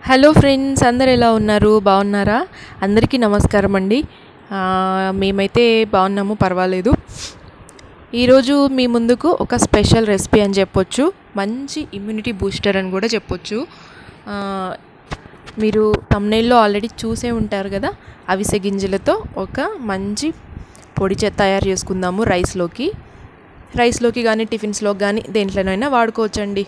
hello friends అందరు ఎలా ఉన్నారు బాగున్నారా అందరికీ నమస్కారం అండి ఆ, మేమైతే బాగున్నాము పర్వాలేదు ఈరోజు మీ ముందుకు ఒక స్పెషల్ రెసిపీ అని చెప్పొచ్చు మంచి ఇమ్యూనిటీ బూస్టర్ అని కూడా చెప్పొచ్చు ఆ, మీరు తమ్నైల్లో ఆల్రెడీ చూసే ఉంటారు కదా అవిసె గింజలతో ఒక మంచి పొడి చే తయారు చేసుకుందాము రైస్లోకి రైస్లోకి కానీ టిఫిన్స్లోకి కానీ దేంట్లోనైనా వాడుకోవచ్చండి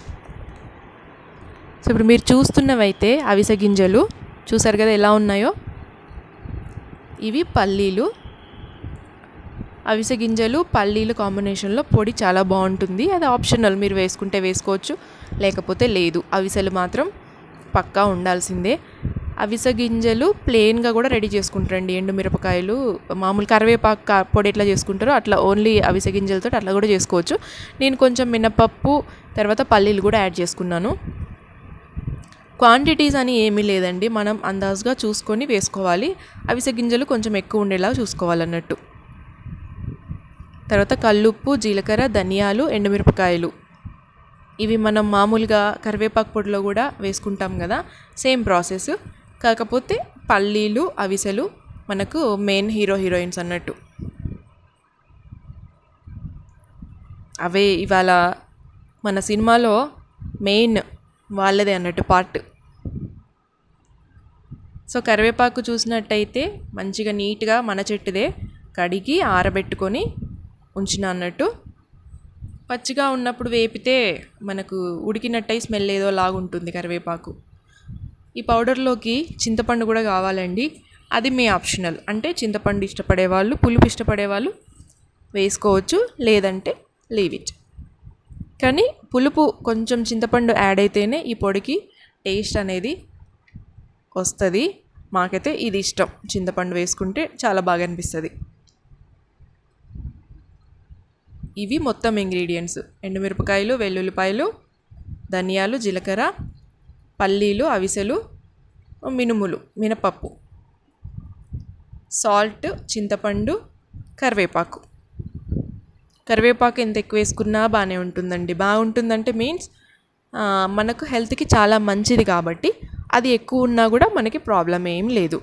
సో ఇప్పుడు మీరు చూస్తున్నవైతే అవిసె గింజలు చూసారు కదా ఎలా ఉన్నాయో ఇవి పల్లీలు అవిసె గింజలు పల్లీలు కాంబినేషన్లో పొడి చాలా బాగుంటుంది అది ఆప్షనల్ మీరు వేసుకుంటే వేసుకోవచ్చు లేకపోతే లేదు అవిసెలు మాత్రం పక్కా ఉండాల్సిందే అవిసె గింజలు ప్లెయిన్గా కూడా రెడీ చేసుకుంటారండి ఎండు మిరపకాయలు మామూలు కరివేపాకు కా- పొడి ఎట్లా చేసుకుంటారో అట్లా ఓన్లీ అవిసె గింజలతో అట్లా కూడా చేసుకోవచ్చు నేను కొంచెం మినపప్పు తర్వాత పల్లీలు కూడా యాడ్ చేసుకున్నాను క్వాంటిటీస్ అని ఏమీ లేదండి మనం అందాజుగా చూసుకొని వేసుకోవాలి అవిసె గింజలు కొంచెం ఎక్కువ ఉండేలా చూసుకోవాలన్నట్టు తర్వాత కల్లుప్పు జీలకర్ర ధనియాలు ఎండుమిరపకాయలు ఇవి మనం మామూలుగా కరివేపాకు పొడిలో కూడా వేసుకుంటాం కదా సేమ్ ప్రాసెస్ కాకపోతే పల్లీలు అవిసెలు మనకు మెయిన్ హీరో హీరోయిన్స్ అన్నట్టు అవే ఇవాళ మన సినిమాలో మెయిన్ వాళ్ళదే అన్నట్టు పార్ట్ సో కరివేపాకు చూసినట్టయితే మంచిగా నీట్గా మన చెట్టుదే కడిగి ఆరబెట్టుకొని ఉంచిన అన్నట్టు పచ్చిగా ఉన్నప్పుడు వేపితే మనకు ఉడికినట్టయి స్మెల్ ఏదో లాగుంటుంది కరివేపాకు ఈ పౌడర్లోకి చింతపండు కూడా కావాలండి అది మీ ఆప్షనల్ అంటే చింతపండు ఇష్టపడే వాళ్ళు పులుపు ఇష్టపడే వాళ్ళు వేసుకోవచ్చు లేదంటే లీవ్ ఇట్ కానీ పులుపు కొంచెం చింతపండు యాడ్ అయితేనే ఈ పొడికి టేస్ట్ అనేది వస్తుంది మాకైతే ఇది ఇష్టం చింతపండు వేసుకుంటే చాలా బాగా అనిపిస్తుంది ఇవి మొత్తం ఇంగ్రీడియంట్స్ ఎండుమిరపకాయలు వెల్లుల్లిపాయలు ధనియాలు జీలకర్ర పల్లీలు అవిసెలు మినుములు మినపప్పు సాల్ట్ చింతపండు కరివేపాకు కరివేపాకు ఎంత ఎక్కువ వేసుకున్నా బాగానే ఉంటుందండి బాగుంటుందంటే మీన్స్ మనకు హెల్త్కి చాలా మంచిది కాబట్టి అది ఎక్కువ ఉన్నా కూడా మనకి ప్రాబ్లం ఏం లేదు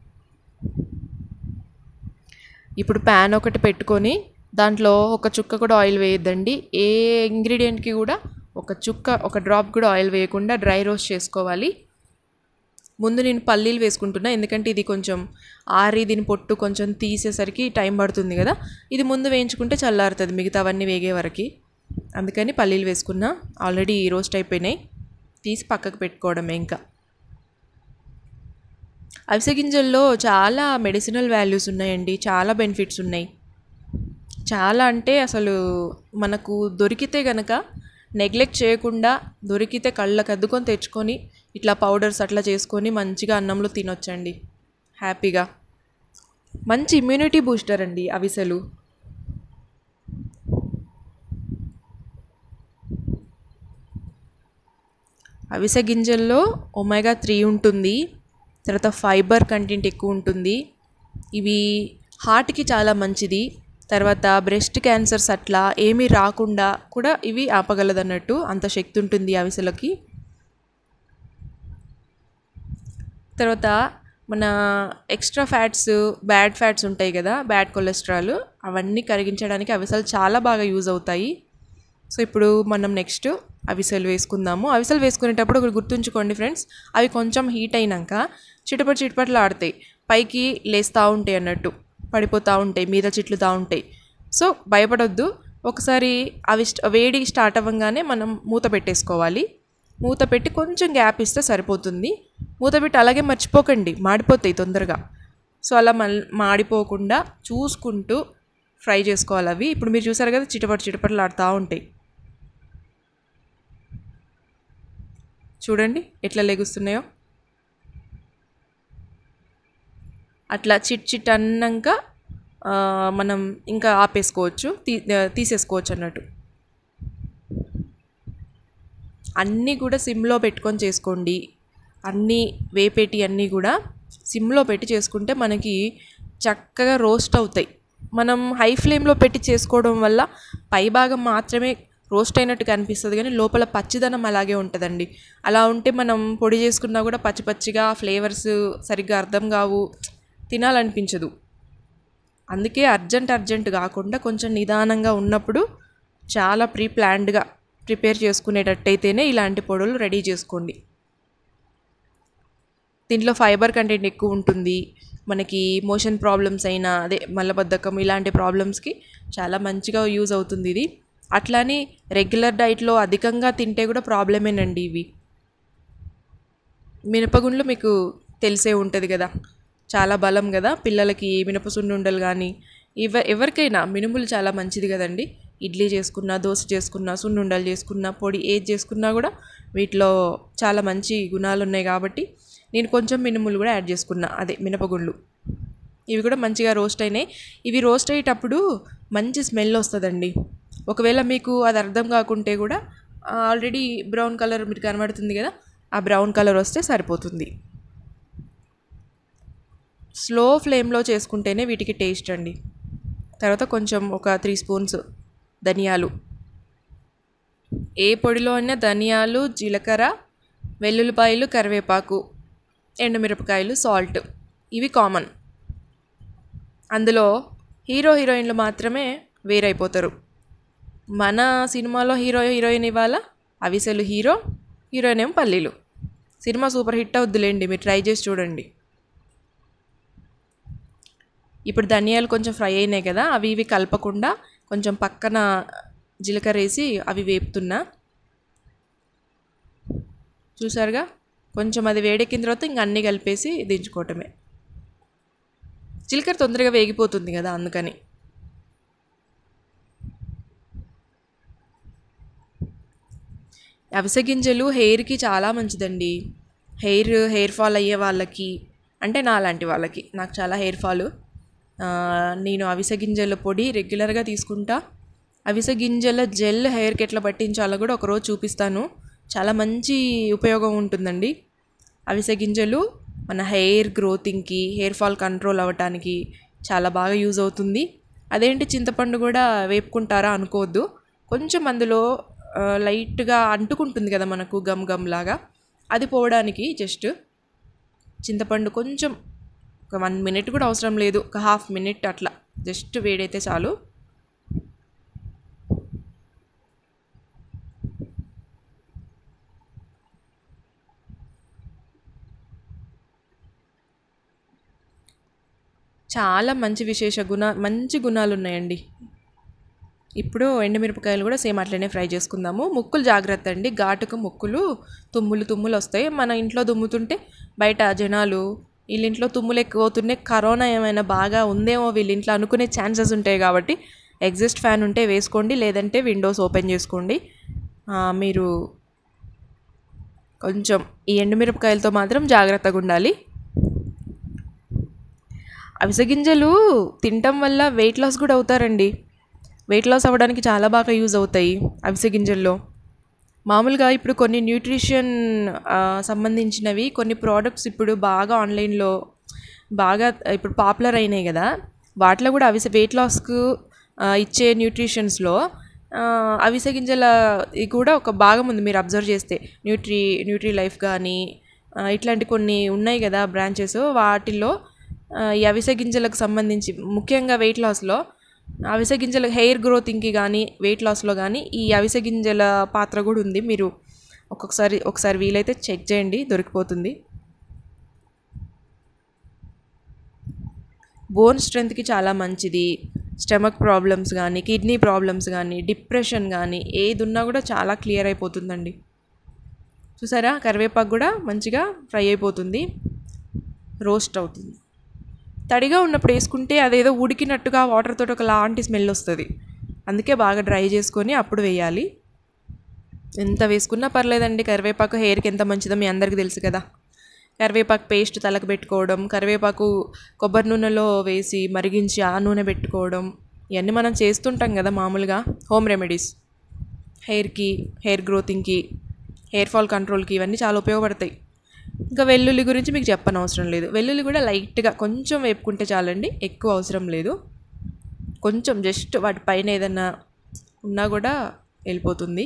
ఇప్పుడు ప్యాన్ ఒకటి పెట్టుకొని దాంట్లో ఒక చుక్క కూడా ఆయిల్ వేయద్దండి ఏ ఇంగ్రీడియంట్కి కూడా ఒక చుక్క ఒక డ్రాప్ కూడా ఆయిల్ వేయకుండా డ్రై రోస్ట్ చేసుకోవాలి ముందు నేను పల్లీలు వేసుకుంటున్నా ఎందుకంటే ఇది కొంచెం ఆరి దీని పొట్టు కొంచెం తీసేసరికి టైం పడుతుంది కదా ఇది ముందు వేయించుకుంటే చల్లారుతుంది మిగతావన్నీ వేగే వరకు అందుకని పల్లీలు వేసుకున్నా ఆల్రెడీ రోస్ట్ అయిపోయినాయి తీసి పక్కకు పెట్టుకోవడమే ఇంకా అవిసె గింజల్లో చాలా మెడిసినల్ వాల్యూస్ ఉన్నాయండి చాలా బెనిఫిట్స్ ఉన్నాయి చాలా అంటే అసలు మనకు దొరికితే గనక నెగ్లెక్ట్ చేయకుండా దొరికితే కళ్ళకు అద్దుకొని తెచ్చుకొని ఇట్లా పౌడర్స్ అట్లా చేసుకొని మంచిగా అన్నంలో తినొచ్చండి హ్యాపీగా మంచి ఇమ్యూనిటీ బూస్టర్ అండి అవిసెలు అవిసె గింజల్లో ఒమేగా త్రీ ఉంటుంది తర్వాత ఫైబర్ కంటెంట్ ఎక్కువ ఉంటుంది ఇవి హార్ట్కి చాలా మంచిది తర్వాత బ్రెస్ట్ క్యాన్సర్స్ అట్లా ఏమీ రాకుండా కూడా ఇవి ఆపగలదన్నట్టు అంత శక్తి ఉంటుంది అవిసెలకి తర్వాత మన ఎక్స్ట్రా ఫ్యాట్స్ బ్యాడ్ ఫ్యాట్స్ ఉంటాయి కదా బ్యాడ్ కొలెస్ట్రాల్ అవన్నీ కరిగించడానికి అవిసెలు చాలా బాగా యూజ్ అవుతాయి సో ఇప్పుడు మనం నెక్స్ట్ అవిసెలు వేసుకుందాము అవిసెలు వేసుకునేటప్పుడు ఒకటి గుర్తుంచుకోండి ఫ్రెండ్స్ అవి కొంచెం హీట్ అయినాక చిటపటి చిటపట్లు ఆడతాయి పైకి లేస్తూ ఉంటాయి అన్నట్టు పడిపోతూ ఉంటాయి మీద చిట్లుతూ ఉంటాయి సో భయపడొద్దు ఒకసారి అవి స్ట్- వేడి స్టార్ట్ అవ్వగానే మనం మూత పెట్టేసుకోవాలి మూత పెట్టి కొంచెం గ్యాప్ ఇస్తే సరిపోతుంది మూత పెట్టి అలాగే మర్చిపోకండి మాడిపోతాయి తొందరగా సో అలా మల్ మాడిపోకుండా చూసుకుంటూ ఫ్రై చేసుకోవాలి అవి ఇప్పుడు మీరు చూసారు కదా చిటపట చిటపటలు ఆడుతూ ఉంటాయి చూడండి ఎట్లా లెగుస్తున్నాయో అట్లా చిట్ చిట్ అన్నాక ఆ, మనం ఇంకా ఆపేసుకోవచ్చు తీ తీసేసుకోవచ్చు అన్నట్టు అన్నీ కూడా సిమ్లో పెట్టుకొని చేసుకోండి అన్నీ వేపేటి అన్నీ కూడా సిమ్లో పెట్టి చేసుకుంటే మనకి చక్కగా రోస్ట్ అవుతాయి మనం హై ఫ్లేమ్లో పెట్టి చేసుకోవడం వల్ల పై భాగం మాత్రమే రోస్ట్ అయినట్టు కనిపిస్తుంది కానీ లోపల పచ్చిదనం అలాగే ఉంటుందండి అలా ఉంటే మనం పొడి చేసుకున్నా కూడా పచ్చి పచ్చిగా ఫ్లేవర్స్ సరిగ్గా అర్థం కావు తినాలనిపించదు అందుకే అర్జెంట్ అర్జెంట్ కాకుండా కొంచెం నిదానంగా ఉన్నప్పుడు చాలా ప్రీ ప్లాన్డ్గా ప్రిపేర్ చేసుకునేటట్టయితేనే ఇలాంటి పొడులు రెడీ చేసుకోండి దీంట్లో ఫైబర్ కంటెంట్ ఎక్కువ ఉంటుంది మనకి మోషన్ ప్రాబ్లమ్స్ అయినా అదే మలబద్ధకం ఇలాంటి ప్రాబ్లమ్స్కి చాలా మంచిగా యూజ్ అవుతుంది ఇది అట్లానే రెగ్యులర్ డైట్లో అధికంగా తింటే కూడా ప్రాబ్లమేనండి ఇవి మినపగుండ్లు మీకు తెలిసే ఉంటుంది కదా చాలా బలం కదా పిల్లలకి మినప సున్నుండలు కానీ ఇవ ఎవరికైనా మినుములు చాలా మంచిది కదండి ఇడ్లీ చేసుకున్నా దోశ చేసుకున్నా సున్నుండలు చేసుకున్నా పొడి ఏది చేసుకున్నా కూడా వీటిలో చాలా మంచి గుణాలు ఉన్నాయి కాబట్టి నేను కొంచెం మినుములు కూడా యాడ్ చేసుకున్నా అదే మినపగుండ్లు ఇవి కూడా మంచిగా రోస్ట్ అయినాయి ఇవి రోస్ట్ అయ్యేటప్పుడు మంచి స్మెల్ వస్తుందండి ఒకవేళ మీకు అది అర్థం కాకుంటే కూడా ఆల్రెడీ బ్రౌన్ కలర్ మీకు కనబడుతుంది కదా ఆ బ్రౌన్ కలర్ వస్తే సరిపోతుంది స్లో ఫ్లేమ్లో చేసుకుంటేనే వీటికి టేస్ట్ అండి తర్వాత కొంచెం ఒక త్రీ స్పూన్స్ ధనియాలు ఏ పొడిలో అయినా ధనియాలు జీలకర్ర వెల్లుల్లిపాయలు కరివేపాకు ఎండుమిరపకాయలు సాల్ట్ ఇవి కామన్ అందులో హీరో హీరోయిన్లు మాత్రమే వేరైపోతారు మన సినిమాలో హీరో హీరోయిన్ ఇవాళ అవిసెలు హీరో హీరోయిన్ ఏమో పల్లీలు సినిమా సూపర్ హిట్ అవుద్దులేండి మీరు ట్రై చేసి చూడండి ఇప్పుడు ధనియాలు కొంచెం ఫ్రై అయినాయి కదా అవి ఇవి కలపకుండా కొంచెం పక్కన జీలకర్ర వేసి అవి వేపుతున్నా చూసారుగా కొంచెం అది వేడెక్కిన తర్వాత ఇంక అన్నీ కలిపేసి దించుకోవటమే జీలకర్ర తొందరగా వేగిపోతుంది కదా అందుకని అవిసె గింజలు హెయిర్కి చాలా మంచిదండి హెయిర్ హెయిర్ ఫాల్ అయ్యే వాళ్ళకి అంటే నా లాంటి వాళ్ళకి నాకు చాలా హెయిర్ ఫాల్ నేను అవిసె గింజల పొడి రెగ్యులర్గా తీసుకుంటా అవిసె గింజల జెల్ హెయిర్కి ఎట్లా పట్టించాలో కూడా ఒకరోజు చూపిస్తాను చాలా మంచి ఉపయోగం ఉంటుందండి అవిసె గింజలు మన హెయిర్ గ్రోతింగ్కి హెయిర్ ఫాల్ కంట్రోల్ అవ్వటానికి చాలా బాగా యూజ్ అవుతుంది అదేంటి చింతపండు కూడా వేపుకుంటారా అనుకోవద్దు కొంచెం అందులో ఆ, లైట్గా అంటుకుంటుంది కదా మనకు గమ్ గమ్ లాగా అది పోవడానికి జస్ట్ చింతపండు కొంచెం ఒక వన్ మినిట్ కూడా అవసరం లేదు ఒక హాఫ్ మినిట్ అట్లా జస్ట్ వేడైతే చాలు చాలా మంచి విశేష గుణ మంచి గుణాలు ఉన్నాయండి ఇప్పుడు ఎండుమిరపకాయలు కూడా సేమ్ అట్లనే ఫ్రై చేసుకుందాము ముక్కులు జాగ్రత్త అండి ఘాటుకు ముక్కులు తుమ్ములు తుమ్ములు వస్తాయి మన ఇంట్లో తుమ్ముతుంటే బయట జనాలు వీళ్ళ ఇంట్లో తుమ్ములు ఎక్కువ అవుతున్నాయి కరోనా ఏమైనా బాగా ఉందేమో వీళ్ళ ఇంట్లో అనుకునే ఛాన్సెస్ ఉంటాయి కాబట్టి ఎగ్జిస్ట్ ఫ్యాన్ ఉంటే వేసుకోండి లేదంటే విండోస్ ఓపెన్ చేసుకోండి ఆ, మీరు కొంచెం ఈ ఎండుమిరపకాయలతో మాత్రం జాగ్రత్తగా ఉండాలి అవిసె గింజలు తినటం వల్ల వెయిట్ లాస్ కూడా అవుతారండి వెయిట్ లాస్ అవ్వడానికి చాలా బాగా యూజ్ అవుతాయి అవిసె గింజల్లో మామూలుగా ఇప్పుడు కొన్ని న్యూట్రిషన్ ఆ, సంబంధించినవి కొన్ని ప్రోడక్ట్స్ ఇప్పుడు బాగా ఆన్లైన్లో బాగా ఇప్పుడు పాపులర్ అయినాయి కదా వాటిలో కూడా అవిసె వెయిట్ లాస్కు ఇచ్చే న్యూట్రిషన్స్లో ఆ, అవిసె గింజల ఇది కూడా ఒక భాగం ఉంది మీరు అబ్జర్వ్ చేస్తే న్యూట్రీ న్యూట్రీ లైఫ్ కానీ ఆ, ఇట్లాంటి కొన్ని ఉన్నాయి కదా బ్రాంచెస్ వాటిల్లో ఆ, ఈ అవిసె గింజలకు సంబంధించి ముఖ్యంగా వెయిట్ లాస్లో అవిసె గింజల హెయిర్ గ్రోతింగ్కి కానీ వెయిట్ లాస్లో కానీ ఈ అవిసె గింజల పాత్ర కూడా ఉంది మీరు ఒక్కొక్కసారి ఒకసారి వీలైతే చెక్ చేయండి దొరికిపోతుంది బోన్ స్ట్రెంత్కి చాలా మంచిది స్టమక్ ప్రాబ్లమ్స్ కానీ కిడ్నీ ప్రాబ్లమ్స్ కానీ డిప్రెషన్ కానీ ఏది ఉన్నా కూడా చాలా క్లియర్ అయిపోతుందండి చూసారా కరివేపాకు కూడా మంచిగా ఫ్రై అయిపోతుంది రోస్ట్ అవుతుంది తడిగా ఉన్నప్పుడు వేసుకుంటే అదేదో ఉడికినట్టుగా వాటర్ తోటి ఒక లాంటి స్మెల్ వస్తుంది అందుకే బాగా డ్రై చేసుకొని అప్పుడు వేయాలి ఎంత వేసుకున్నా పర్లేదండి కరివేపాకు హెయిర్కి ఎంత మంచిదో మీ అందరికీ తెలుసు కదా కరివేపాకు పేస్ట్ తలకు పెట్టుకోవడం కరివేపాకు కొబ్బరి నూనెలో వేసి మరిగించి ఆ నూనె పెట్టుకోవడం ఇవన్నీ మనం చేస్తుంటాం కదా మామూలుగా హోమ్ రెమెడీస్ హెయిర్కి హెయిర్ గ్రోతింగ్కి హెయిర్ ఫాల్ కంట్రోల్కి ఇవన్నీ చాలా ఉపయోగపడతాయి ఇంకా వెల్లుల్లి గురించి మీకు చెప్పనవసరం లేదు వెల్లుల్లి కూడా లైట్గా కొంచెం వేపుకుంటే చాలండి ఎక్కువ అవసరం లేదు కొంచెం జస్ట్ వాటి పైన ఏదన్నా ఉన్నా కూడా వెళ్ళిపోతుంది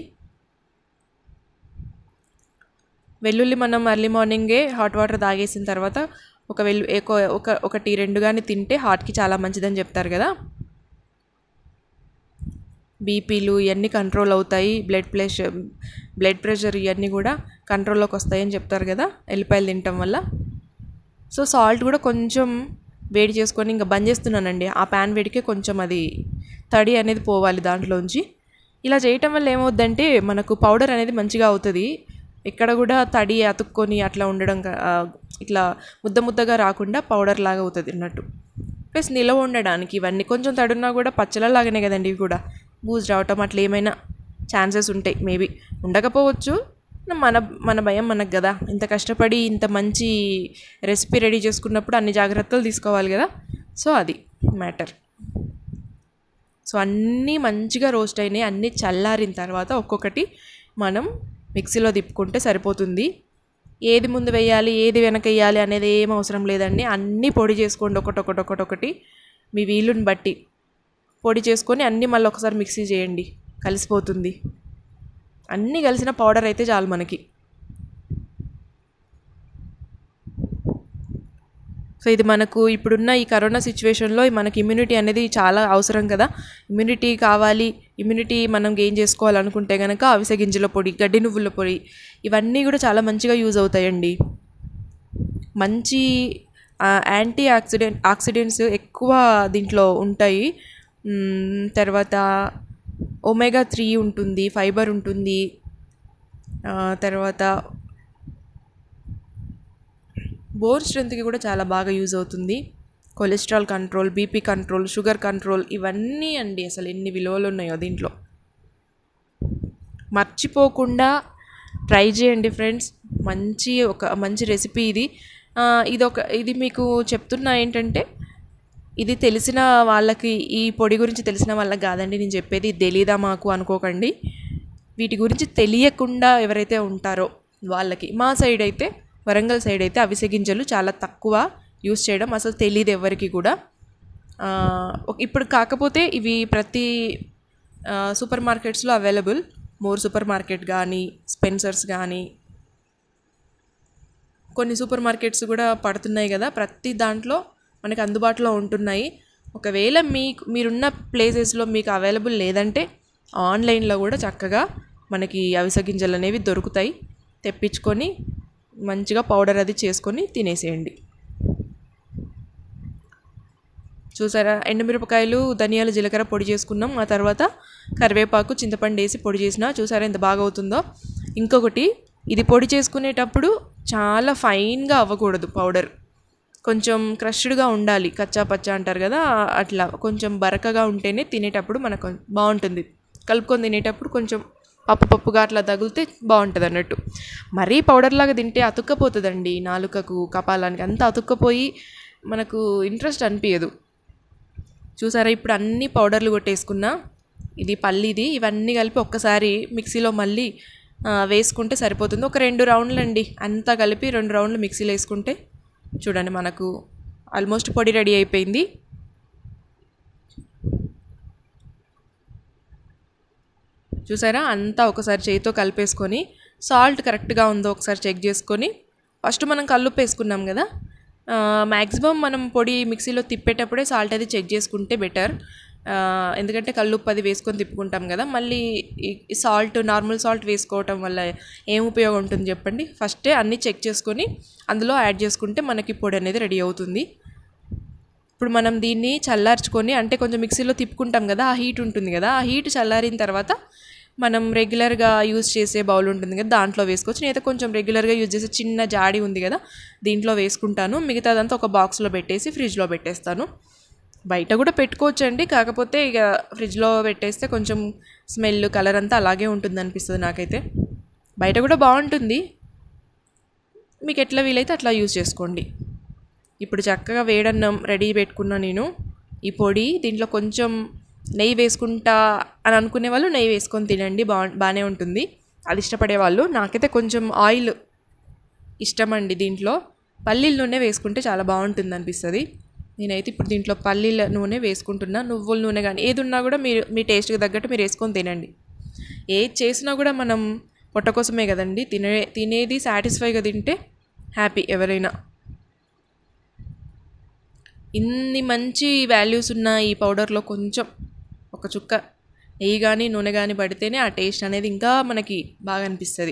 వెల్లుల్లి మనం ఎర్లీ మార్నింగే హాట్ వాటర్ తాగేసిన తర్వాత ఒక వెల్లు ఒక- ఒక ఒకటి రెండు కానీ తింటే హార్ట్కి చాలా మంచిదని చెప్తారు కదా బీపీలు ఇవన్నీ కంట్రోల్ అవుతాయి బ్లడ్ ప్రెషర్ బ్లడ్ ప్రెషర్ ఇవన్నీ కూడా కంట్రోల్లోకి వస్తాయని చెప్తారు కదా ఎల్లిపాయలు తినటం వల్ల సో సాల్ట్ కూడా కొంచెం వేడి చేసుకొని ఇంకా బంద్ చేస్తున్నానండి ఆ ప్యాన్ వేడికే కొంచెం అది తడి అనేది పోవాలి దాంట్లోంచి ఇలా చేయటం వల్ల ఏమవుద్దంటే మనకు పౌడర్ అనేది మంచిగా అవుతుంది ఎక్కడ కూడా తడి అతుక్కొని అట్లా ఉండడం కా- ఆ, ఇట్లా ముద్ద ముద్దగా రాకుండా పౌడర్ లాగా అవుతుంది అన్నట్టు ప్లస్ నిలవ ఉండడానికి ఇవన్నీ కొంచెం తడున్నా కూడా పచ్చళ్ళ లాగానే కదండి ఇవి కూడా బూజ్ రావటం అట్లా ఏమైనా ఛాన్సెస్ ఉంటాయి మేబీ ఉండకపోవచ్చు మన మన భయం మనకు కదా ఇంత కష్టపడి ఇంత మంచి రెసిపీ రెడీ చేసుకున్నప్పుడు అన్ని జాగ్రత్తలు తీసుకోవాలి కదా సో అది మ్యాటర్ సో అన్నీ మంచిగా రోస్ట్ అయినాయి అన్నీ చల్లారిన తర్వాత ఒక్కొక్కటి మనం మిక్సీలో తిప్పుకుంటే సరిపోతుంది ఏది ముందు వేయాలి ఏది వెనక వేయాలి అనేది ఏం అవసరం లేదండి అన్నీ పొడి చేసుకోండి ఒకటి ఒకటి ఒకటి ఒకటి మీ వీలుని బట్టి పొడి చేసుకొని అన్నీ మళ్ళీ ఒకసారి మిక్సీ చేయండి కలిసిపోతుంది అన్నీ కలిసిన పౌడర్ అయితే చాలు మనకి సో ఇది మనకు ఇప్పుడున్న ఈ కరోనా సిచ్యువేషన్లో మనకి ఇమ్యూనిటీ అనేది చాలా అవసరం కదా ఇమ్యూనిటీ కావాలి ఇమ్యూనిటీ మనం గెయిన్ చేసుకోవాలనుకుంటే కనుక అవిసె గింజల పొడి గడ్డి నువ్వుల పొడి ఇవన్నీ కూడా చాలా మంచిగా యూజ్ అవుతాయండి మంచి యాంటీ ఆక్సిడెంట్ ఆక్సిడెంట్స్ ఎక్కువ దీంట్లో ఉంటాయి మ్మ్, తర్వాత ఒమేగా త్రీ ఉంటుంది ఫైబర్ ఉంటుంది ఆ, తర్వాత బోన్ స్ట్రెంత్కి కూడా చాలా బాగా యూజ్ అవుతుంది cholesterol control BP control sugar control ఇవన్నీ అండి అసలు ఎన్ని విలువలు ఉన్నాయో దీంట్లో మర్చిపోకుండా ట్రై చేయండి ఫ్రెండ్స్ మంచి ఒక మంచి రెసిపీ ఇది ఆ, ఇది ఒక ఇది మీకు చెప్తున్నా ఏంటంటే ఇది తెలిసిన వాళ్ళకి ఈ పొడి గురించి తెలిసిన వాళ్ళకి కాదండి నేను చెప్పేది ఇది తెలీదా మాకు అనుకోకండి వీటి గురించి తెలియకుండా ఎవరైతే ఉంటారో వాళ్ళకి మా సైడ్ అయితే వరంగల్ సైడ్ అయితే అవిసె గింజలు చాలా తక్కువ యూస్ చేయడం అసలు తెలియదు ఎవరికి కూడా ఆ, ఒక- ఇప్పుడు కాకపోతే ఇవి ప్రతి సూపర్ మార్కెట్స్లో అవైలబుల్ మోర్ సూపర్ మార్కెట్ కానీ స్పెన్సర్స్ కానీ కొన్ని సూపర్ మార్కెట్స్ కూడా పడుతున్నాయి కదా ప్రతి దాంట్లో మనకి అందుబాటులో ఉంటున్నాయి ఒకవేళ మీకు మీరున్న ప్లేసెస్లో మీకు అవైలబుల్ లేదంటే ఆన్లైన్లో కూడా చక్కగా మనకి అవిసె గింజలు అనేవి దొరుకుతాయి తెప్పించుకొని మంచిగా పౌడర్ అది చేసుకొని తినేసేయండి చూసారా ఎండుమిరపకాయలు ధనియాలు జీలకర్ర పొడి చేసుకున్నాం ఆ తర్వాత కరివేపాకు చింతపండు వేసి పొడి చేసిన చూసారా ఎంత బాగా అవుతుందో ఇంకొకటి ఇది పొడి చేసుకునేటప్పుడు చాలా ఫైన్గా అవ్వకూడదు పౌడర్ కొంచెం క్రష్డ్గా ఉండాలి కచ్చా పచ్చా అంటారు కదా అట్లా కొంచెం బరకగా ఉంటేనే తినేటప్పుడు మనకు బాగుంటుంది కలుపుకొని తినేటప్పుడు కొంచెం పప్పు పప్పుగా అట్లా తగిలితే బాగుంటుంది అన్నట్టు మరీ పౌడర్ లాగా తింటే అతుక్కపోతుందండి నాలుకకు కపాలానికి అంతా అతుక్కపోయి మనకు ఇంట్రెస్ట్ అనిపించదు చూసారా ఇప్పుడు అన్ని పౌడర్లు కొట్టేసుకున్నా ఇది పల్లీది ఇవన్నీ కలిపి ఒక్కసారి మిక్సీలో మళ్ళీ ఆ, వేసుకుంటే సరిపోతుంది ఒక రెండు రౌండ్లు అండి అంతా కలిపి రెండు రౌండ్లు మిక్సీలో వేసుకుంటే చూడండి మనకు ఆల్మోస్ట్ పొడి రెడీ అయిపోయింది చూసారా అంతా ఒకసారి చేయితో కలిపేసుకొని సాల్ట్ కరెక్ట్గా ఉందో ఒకసారి చెక్ చేసుకొని ఫస్ట్ మనం కల్లుప్పు వేసుకున్నాం కదా మ్యాక్సిమం మనం పొడి మిక్సీలో తిప్పేటప్పుడే సాల్ట్ అది చెక్ చేసుకుంటే బెటర్ ఎందుకంటే కల్లుప్పు అది వేసుకొని తిప్పుకుంటాం కదా మళ్ళీ ఈ సాల్ట్ నార్మల్ సాల్ట్ వేసుకోవటం వల్ల ఏం ఉపయోగం ఉంటుంది చెప్పండి ఫస్టే అన్నీ చెక్ చేసుకొని అందులో యాడ్ చేసుకుంటే మనకి పొడి అనేది రెడీ అవుతుంది ఇప్పుడు మనం దీన్ని చల్లార్చుకొని అంటే కొంచెం మిక్సీలో తిప్పుకుంటాం కదా ఆ హీట్ ఉంటుంది కదా ఆ హీట్ చల్లారిన తర్వాత మనం రెగ్యులర్గా యూజ్ చేసే బౌల్ ఉంటుంది కదా దాంట్లో వేసుకోవచ్చు నేనైతే కొంచెం రెగ్యులర్గా యూజ్ చేసే చిన్న జాడి ఉంది కదా దీంట్లో వేసుకుంటాను మిగతాదంతా ఒక బాక్స్లో పెట్టేసి ఫ్రిడ్జ్లో పెట్టేస్తాను బయట కూడా పెట్టుకోవచ్చు అండి కాకపోతే ఇక ఫ్రిడ్జ్లో పెట్టేస్తే కొంచెం స్మెల్ కలర్ అంతా అలాగే ఉంటుంది అనిపిస్తుంది నాకైతే బయట కూడా బాగుంటుంది మీకు ఎట్లా వీలైతే అట్లా యూజ్ చేసుకోండి ఇప్పుడు చక్కగా వేడన్నం రెడీ పెట్టుకున్నా నేను ఈ పొడి దీంట్లో కొంచెం నెయ్యి వేసుకుంటా అని అనుకునే వాళ్ళు నెయ్యి వేసుకొని తినండి బా బాగానే ఉంటుంది అది ఇష్టపడే వాళ్ళు నాకైతే కొంచెం ఆయిల్ ఇష్టం అండి దీంట్లో పల్లీల నూనె వేసుకుంటే చాలా బాగుంటుంది అనిపిస్తుంది నేనైతే ఇప్పుడు దీంట్లో పల్లీల నూనె వేసుకుంటున్నా నువ్వుల నూనె కానీ ఏది ఉన్నా కూడా మీరు మీ టేస్ట్కి తగ్గట్టు మీరు వేసుకొని తినండి ఏది చేసినా కూడా మనం పొట్ట కోసమే కదండి తినే తినేది సాటిస్ఫైగా తింటే హ్యాపీ ఎవరైనా ఇన్ని మంచి వాల్యూస్ ఉన్న ఈ పౌడర్లో కొంచెం ఒక చుక్క నెయ్యి కానీ నూనె కానీ పడితేనే ఆ టేస్ట్ అనేది ఇంకా మనకి బాగా అనిపిస్తుంది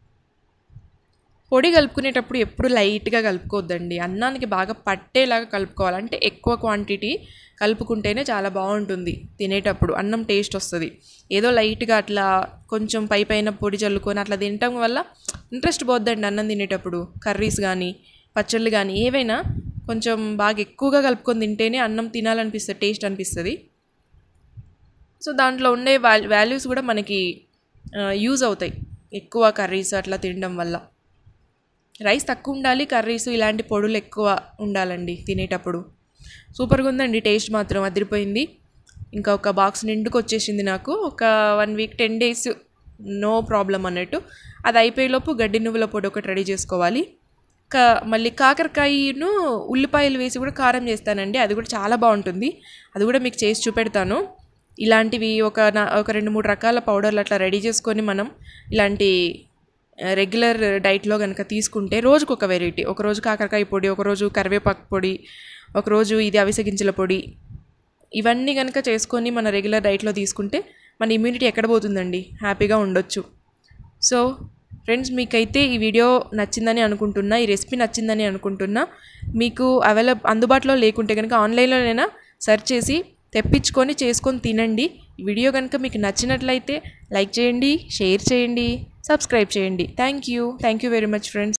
పొడి కలుపుకునేటప్పుడు ఎప్పుడు లైట్గా కలుపుకోవద్దండి అన్నానికి బాగా పట్టేలాగా కలుపుకోవాలి అంటే ఎక్కువ క్వాంటిటీ కలుపుకుంటేనే చాలా బాగుంటుంది తినేటప్పుడు అన్నం టేస్ట్ వస్తుంది ఏదో లైట్గా అట్లా కొంచెం పై పైన పొడి చల్లుకొని అట్లా తినటం వల్ల ఇంట్రెస్ట్ పోద్దండి అన్నం తినేటప్పుడు కర్రీస్ కానీ పచ్చళ్ళు కానీ ఏవైనా కొంచెం బాగా ఎక్కువగా కలుపుకొని తింటేనే అన్నం తినాలనిపిస్తుంది టేస్ట్ అనిపిస్తుంది సో దాంట్లో ఉండే వాల్ వాల్యూస్ కూడా మనకి యూజ్ అవుతాయి ఎక్కువ కర్రీస్ అట్లా తినడం వల్ల రైస్ తక్కువ ఉండాలి కర్రీస్ ఇలాంటి పొడులు ఎక్కువ ఉండాలండి తినేటప్పుడు సూపర్గా ఉందండి టేస్ట్ మాత్రం అదిరిపోయింది ఇంకా ఒక బాక్స్ నిండుకు వచ్చేసింది నాకు ఒక one week ten days no problem అన్నట్టు అది అయిపోయేలోపు గడ్డి నువ్వుల పొడి ఒకటి రెడీ చేసుకోవాలి కా మళ్ళీ కాకరకాయను ఉల్లిపాయలు వేసి కూడా కారం చేస్తానండి అది కూడా చాలా బాగుంటుంది అది కూడా మీకు చేసి చూపెడతాను ఇలాంటివి ఒక నా ఒక రెండు మూడు రకాల పౌడర్లు అట్లా రెడీ చేసుకొని మనం ఇలాంటి రెగ్యులర్ డైట్లో కనుక తీసుకుంటే రోజుకు ఒక వెరైటీ ఒకరోజు కాకరకాయ పొడి ఒకరోజు కరివేపాకు పొడి ఒకరోజు ఇది అవిసె గింజల పొడి ఇవన్నీ కనుక చేసుకొని మన రెగ్యులర్ డైట్లో తీసుకుంటే మన ఇమ్యూనిటీ ఎక్కడ పోతుందండి హ్యాపీగా ఉండొచ్చు సో ఫ్రెండ్స్ మీకైతే ఈ వీడియో నచ్చిందని అనుకుంటున్నా ఈ రెసిపీ నచ్చిందని అనుకుంటున్నా మీకు అవైలబ్ అందుబాటులో లేకుంటే కనుక ఆన్లైన్లోనైనా సెర్చ్ చేసి తెప్పించుకొని చేసుకొని తినండి ఈ వీడియో కనుక మీకు నచ్చినట్లయితే లైక్ చేయండి షేర్ చేయండి సబ్స్క్రైబ్ చేయండి thank you thank you very much friends